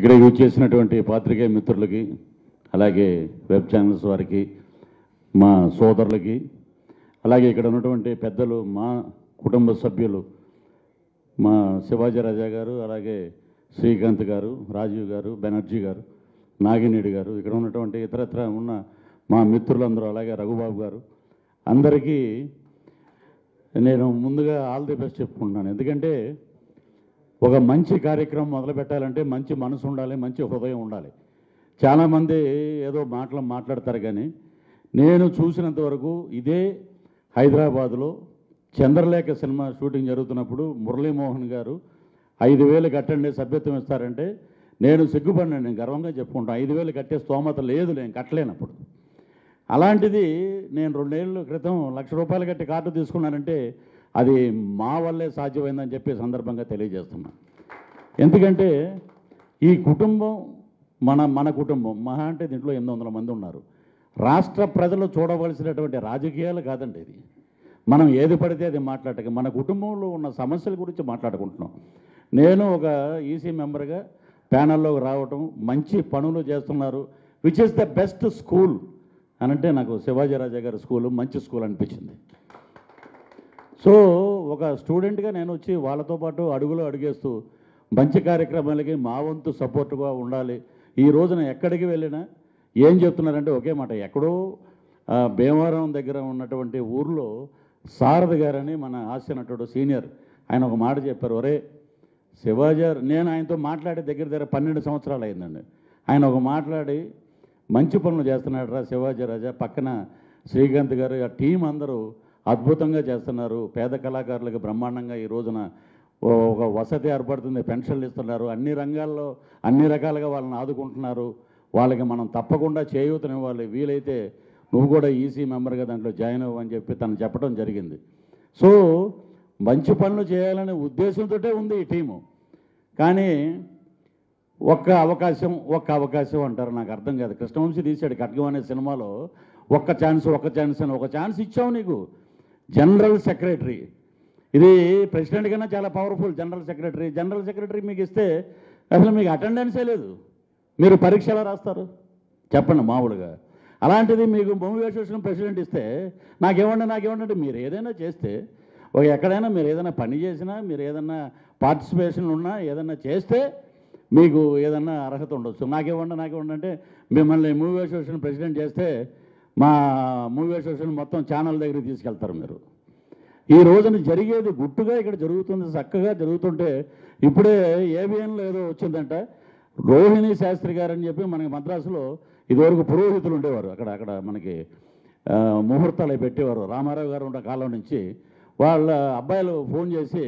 ఇక్కడ యూజ్ చేసినటువంటి పాత్రికేయ మిత్రులకి అలాగే వెబ్ ఛానల్స్ వారికి మా సోదరులకి అలాగే ఇక్కడ ఉన్నటువంటి పెద్దలు మా కుటుంబ సభ్యులు మా శివాజీ రాజా గారు అలాగే శ్రీకాంత్ గారు రాజీవ్ గారు బెనర్జీ గారు నాగినేడు గారు ఇక్కడ ఉన్నటువంటి ఇతరత్ర ఉన్న మా మిత్రులందరూ అలాగే రఘుబాబు గారు అందరికీ నేను ముందుగా ఆల్ ది బెస్ట్ చెప్పుకుంటున్నాను ఎందుకంటే ఒక మంచి కార్యక్రమం మొదలు పెట్టాలంటే మంచి మనసు ఉండాలి మంచి హృదయం ఉండాలి చాలామంది ఏదో మాటలు మాట్లాడతారు కానీ నేను చూసినంత వరకు ఇదే హైదరాబాదులో చంద్రలేఖ సినిమా షూటింగ్ జరుగుతున్నప్పుడు మురళీమోహన్ గారు ఐదు వేలు కట్టండి సభ్యత్వం ఇస్తారంటే నేను సిగ్గుపడినా నేను గర్వంగా చెప్పుకుంటాను ఐదు వేలు కట్టే స్తోమత లేదు నేను కట్టలేనప్పుడు అలాంటిది నేను రెండేళ్ళ క్రితం లక్ష రూపాయలు కట్టి కార్డు తీసుకున్నానంటే అది మా వల్లే సాధ్యమైందని చెప్పి సందర్భంగా తెలియజేస్తున్నా ఎందుకంటే ఈ కుటుంబం మన మన కుటుంబం మహా అంటే దీంట్లో ఎనిమిది వందల మంది ఉన్నారు రాష్ట్ర ప్రజలు చూడవలసినటువంటి రాజకీయాలు కాదండి ఇది మనం ఏది పడితే అది మాట్లాడక మన కుటుంబంలో ఉన్న సమస్యల గురించి మాట్లాడుకుంటున్నాం నేను ఒక ఈసీ మెంబర్గా ప్యానల్లోకి రావటం మంచి పనులు చేస్తున్నారు which is the best school అని అంటే నాకు శివాజీ రాజా గారి స్కూల్ మంచి స్కూల్ అనిపించింది సో ఒక స్టూడెంట్గా నేను వచ్చి వాళ్ళతో పాటు అడుగులో అడుగేస్తూ మంచి కార్యక్రమాలకి మా వంతు సపోర్ట్గా ఉండాలి ఈ రోజున ఎక్కడికి వెళ్ళినా ఏం చెప్తున్నారంటే ఒకే మాట ఎక్కడో ఆ, భీమవరం దగ్గర ఉన్నటువంటి ఊర్లో శారద గారని మన హాస్య నటుడు సీనియర్ ఆయన ఒక మాట చెప్పారు ఒరే శివాజీ గారు- నేను ఆయనతో మాట్లాడి దగ్గర దగ్గర పన్నెండు సంవత్సరాలు అయిందండి ఆయన ఒక మాట్లాడి మంచి పనులు చేస్తున్నాడు రా శివాజీ రాజా పక్కన శ్రీకాంత్ గారు ఆ టీం అందరూ అద్భుతంగా చేస్తున్నారు పేద కళాకారులకు బ్రహ్మాండంగా ఈ రోజున ఓ- ఒక వసతి ఏర్పడుతుంది పెన్షన్లు ఇస్తున్నారు అన్ని రంగాల్లో అన్ని రకాలుగా వాళ్ళని ఆదుకుంటున్నారు వాళ్ళకి మనం తప్పకుండా చేయూతనివ్వాలి వీలైతే నువ్వు కూడా ఈసీ మెంబర్గా దాంట్లో జాయిన్ అవ్వని చెప్పి తను చెప్పడం జరిగింది సో మంచి పనులు చేయాలనే ఉద్దేశంతో ఉంది ఈ టీము కానీ ఒక్క అవకాశం ఒక్క అవకాశం అంటారు నాకు అర్థం కాదు కృష్ణవంశీ తీశాడు ఖడ్గం అనే సినిమాలో ఒక్క ఛాన్స్ ఒక్క ఛాన్స్ అని ఒక ఛాన్స్ ఇచ్చావు నీకు జనరల్ సెక్రటరీ ఇది ప్రెసిడెంట్ కన్నా చాలా powerful general secretary general secretary మీకు ఇస్తే అసలు మీకు అటెండెన్సే లేదు మీరు పరీక్ష ఎలా రాస్తారు చెప్పండి మామూలుగా అలాంటిది మీకు మూవీ అసోసియేషన్ ప్రెసిడెంట్ ఇస్తే నాకేమంటే నాకేమంటే మీరు ఏదైనా చేస్తే ఒక ఎక్కడైనా మీరు ఏదైనా పని చేసినా మీరు ఏదైనా పార్టిసిపేషన్ ఉన్నా ఏదైనా చేస్తే మీకు ఏదన్నా అర్హత ఉండొచ్చు నాకేమంటే నాకేమంటే అంటే మిమ్మల్ని మూవీ అసోసియేషన్ ప్రెసిడెంట్ చేస్తే మా మూవీ అసోసియేషన్ మొత్తం ఛానల్ దగ్గరికి తీసుకెళ్తారు మీరు ఈ రోజున జరిగేది గుట్టుగా ఇక్కడ జరుగుతుంది చక్కగా జరుగుతుంటే ఇప్పుడే ఏబిఎన్లో ఏదో వచ్చిందంట రోహిణి శాస్త్రి గారు అని చెప్పి మనకి మద్రాసులో ఇదివరకు పురోహితులు ఉండేవారు అక్కడ అక్కడ మనకి ఆ, ముహూర్తాలు అవి పెట్టేవారు రామారావు గారు ఉన్న కాలం నుంచి వాళ్ళ అబ్బాయిలు ఫోన్ చేసి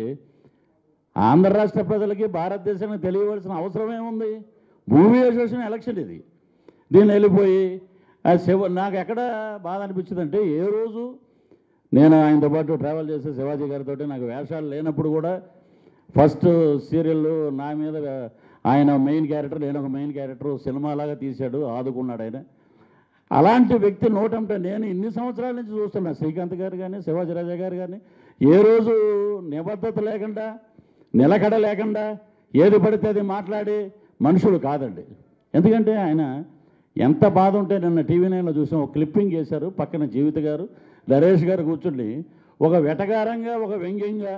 ఆంధ్ర రాష్ట్ర ప్రజలకి భారతదేశానికి తెలియవలసిన అవసరం ఏముంది మూవీ అసోసియేషన్ ఎలక్షన్ ఇది దీన్ని వెళ్ళిపోయి ఆ శివ నాకు ఎక్కడ బాధ అనిపించిందంటే ఏ రోజు నేను ఆయనతో పాటు ట్రావెల్ చేసే శివాజీ గారితో నాకు వేషాలు లేనప్పుడు కూడా ఫస్ట్ సీరియల్ నా మీద ఆయన మెయిన్ క్యారెక్టర్ నేను ఒక మెయిన్ క్యారెక్టర్ సినిమాలాగా తీశాడు ఆదుకున్నాడు ఆయన అలాంటి వ్యక్తి నోటంటే నేను ఇన్ని సంవత్సరాల నుంచి చూస్తున్నా శ్రీకాంత్ గారు కానీ శివాజీ రాజా గారు కానీ ఏ రోజు నిబద్ధత లేకుండా నిలకడ లేకుండా ఏది పడితే అది మాట్లాడే మనుషులు కాదండి ఎందుకంటే ఆయన ఎంత బాధ ఉంటే నిన్న టీవీ నైన్లో చూసాం ఒక క్లిప్పింగ్ చేశారు పక్కన జీవిత గారు నరేష్ గారు కూర్చుండి ఒక వెటకారంగా ఒక వ్యంగ్యంగా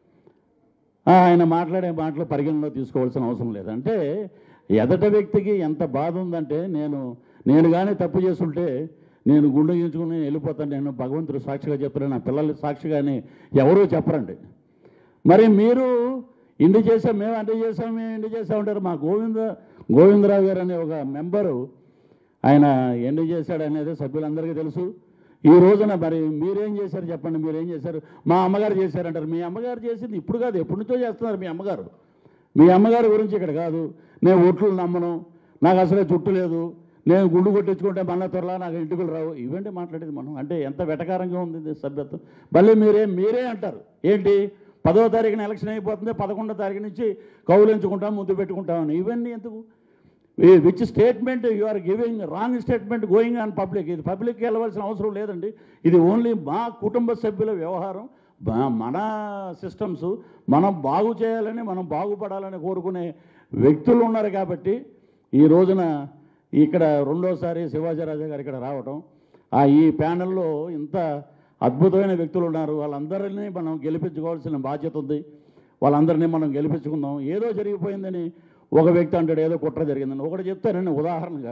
ఆ, ఆయన మాట్లాడే మాటలు పరిగణలో తీసుకోవాల్సిన అవసరం లేదు అంటే ఎదట వ్యక్తికి ఎంత బాధ ఉందంటే నేను నేను కానీ తప్పు చేస్తుంటే నేను గుండె గీంచుకుని వెళ్ళిపోతాను నేను భగవంతుడు సాక్షిగా చెప్తాను నా పిల్లలు సాక్షిగాని ఎవరూ చెప్పరండి మరి మీరు ఇండి చేసాం మేము అండి చేసాం మేము ఇండి చేసాం అంటారు మా గోవింద గోవిందరావు గారు అనే ఒక మెంబరు ఆయన ఎండి చేశాడు అనేది సభ్యులందరికీ తెలుసు ఈ రోజున మరి మీరేం చేశారు చెప్పండి మీరేం చేశారు మా అమ్మగారు చేశారంటారు మీ అమ్మగారు చేసింది ఇప్పుడు కాదు ఎప్పటి నుంచో చేస్తున్నారు మీ అమ్మగారు మీ అమ్మగారి గురించి ఇక్కడ కాదు నేను ఒట్లు నమ్మను నాకు అసలే చుట్టు లేదు నేను గుండు కొట్టించుకుంటే మళ్ళా త్వరలా నాకు ఇంటికి రావు ఇవంటే మాట్లాడేది మనం అంటే ఎంత వెటకారంగా ఉంది ఇది సభ్యత్వం మళ్ళీ మీరే మీరే అంటారు ఏంటి పదో తారీఖున ఎలక్షన్ అయిపోతుంది పదకొండో తారీఖు నుంచి కౌలించుకుంటాం ముద్దు పెట్టుకుంటామని ఇవన్నీ ఎందుకు which statement you are giving wrong statement going on public ఇది పబ్లిక్కి వెళ్ళవలసిన అవసరం లేదండి ఇది ఓన్లీ మా కుటుంబ సభ్యుల వ్యవహారం బా- మన సిస్టమ్స్ మనం బాగు చేయాలని మనం బాగుపడాలని కోరుకునే వ్యక్తులు ఉన్నారు కాబట్టి ఈ రోజున ఇక్కడ రెండోసారి శివాజీరాజా గారు ఇక్కడ రావటం ఆ ఈ ప్యానెల్లో ఇంత అద్భుతమైన వ్యక్తులు ఉన్నారు వాళ్ళందరినీ మనం గెలిపించుకోవాల్సిన బాధ్యత ఉంది వాళ్ళందరినీ మనం గెలిపించుకుందాం ఏదో జరిగిపోయిందని ఒక వ్యక్తి అంటాడు ఏదో కుట్ర జరిగిందని ఒకటి చెప్తానండి ఉదాహరణగా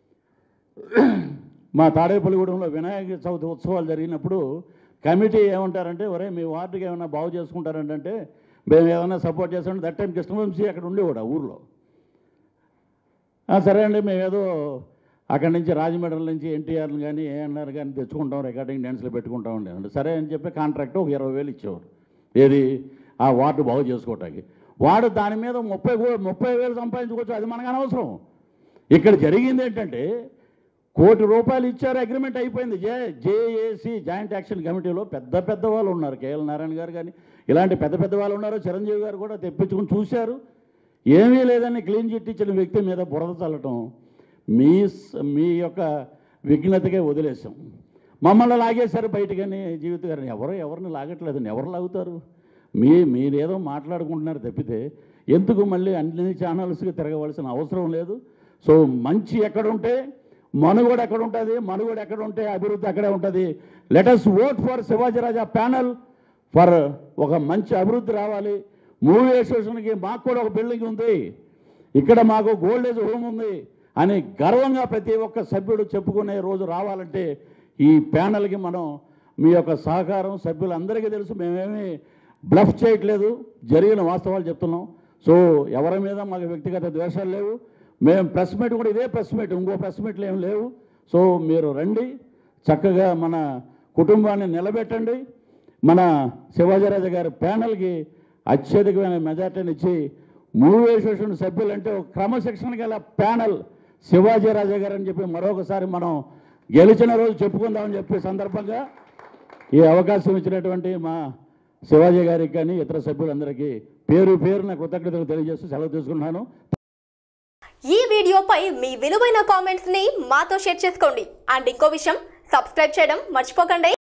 మా తాడేపల్లిగూడెంలో వినాయక చవితి ఉత్సవాలు జరిగినప్పుడు కమిటీ ఏమంటారంటే ఒరే మీ వార్డుకి ఏమైనా బాగు చేసుకుంటారంటే మేము ఏమైనా సపోర్ట్ చేస్తామంటే దట్ టైం కృష్ణవంశీ అక్కడ ఉండేవాడు ఆ ఊర్లో "ఆ, సరే అండి మేము ఏదో అక్కడి నుంచి రాజమండ్రి నుంచి ఎన్టీఆర్లు కానీ ఏఎన్ఆర్ కానీ తెచ్చుకుంటాం రికార్డింగ్ డ్యాన్స్లు పెట్టుకుంటాం అండి అంటే సరే అని చెప్పి కాంట్రాక్ట్ ఒక ఇరవై వేలు ఇచ్చేవారు ఏది ఆ వార్డు బాగు చేసుకోవటానికి వాడు దాని మీద ముప్పై కో- ముప్పై వేలు సంపాదించుకోవచ్చు అది మనకు అనవసరం ఇక్కడ జరిగింది ఏంటంటే కోటి రూపాయలు ఇచ్చారు అగ్రిమెంట్ అయిపోయింది జే జేఏసీ జాయింట్ యాక్షన్ కమిటీలో పెద్ద పెద్ద వాళ్ళు ఉన్నారు కేఎల్ నారాయణ గారు కానీ ఇలాంటి పెద్ద పెద్ద వాళ్ళు ఉన్నారు చిరంజీవి గారు కూడా తెప్పించుకుని చూశారు ఏమీ లేదని క్లీన్ చిట్ ఇచ్చిన వ్యక్తి మీద బురద చల్లటం మీ స- మీ యొక్క విఘ్నతకే వదిలేసాం మమ్మల్ని లాగేశారు బయటకని జీవిత గారిని ఎవరు ఎవరిని లాగట్లేదండి ఎవరు లాగుతారు మీ మీరేదో మాట్లాడుకుంటున్నారు తప్పితే ఎందుకు మళ్ళీ అన్ని ఛానల్స్కి తిరగవలసిన అవసరం లేదు సో మంచి ఎక్కడుంటే మనుగోడు ఎక్కడ ఉంటుంది మనుగోడు ఎక్కడ ఉంటే అభివృద్ధి అక్కడే ఉంటుంది let us vote for Sivaji Raja panel for ఒక మంచి అభివృద్ధి రావాలి మూవీ అసోసియేషన్కి మాకు కూడా ఒక బిల్డింగ్ ఉంది ఇక్కడ మాకు గోల్డేజ్ హోమ్ ఉంది అని గర్వంగా ప్రతి ఒక్క సభ్యుడు చెప్పుకునే రోజు రావాలంటే ఈ ప్యానల్కి మనం మీ యొక్క సహకారం సభ్యులందరికీ తెలుసు మేమేమి బ్లఫ్ చేయట్లేదు జరిగిన వాస్తవాలు చెప్తున్నాం సో ఎవరి మీద మాకు వ్యక్తిగత ద్వేషాలు లేవు మేము ప్రెస్ మీట్ కూడా ఇదే ప్రెస్ మీట్ ఇంకో ప్రెస్ మీట్లు ఏం లేవు సో మీరు రండి చక్కగా మన కుటుంబాన్ని నిలబెట్టండి మన శివాజీరాజు గారి ప్యానల్కి అత్యధికమైన మెజార్టీని ఇచ్చి మూవీ అసోసియేషన్ సభ్యులంటే ఒక క్రమశిక్షణ గల ప్యానల్ శివాజీరాజు గారు అని చెప్పి మరొకసారి మనం గెలిచిన రోజు చెప్పుకుందామని చెప్పి సందర్భంగా ఈ అవకాశం ఇచ్చినటువంటి మా శివాజీ గారికి కానీ ఇతర సభ్యులందరికీ పేరు పేరున కృతజ్ఞతలు తెలియజేస్తూ సెలవు తీసుకున్నాను ఈ వీడియోపై మీ విలువైన కామెంట్స్ ని మాతో షేర్ చేసుకోండి అండ్ ఇంకో విషయం సబ్స్క్రైబ్ చేయడం మర్చిపోకండి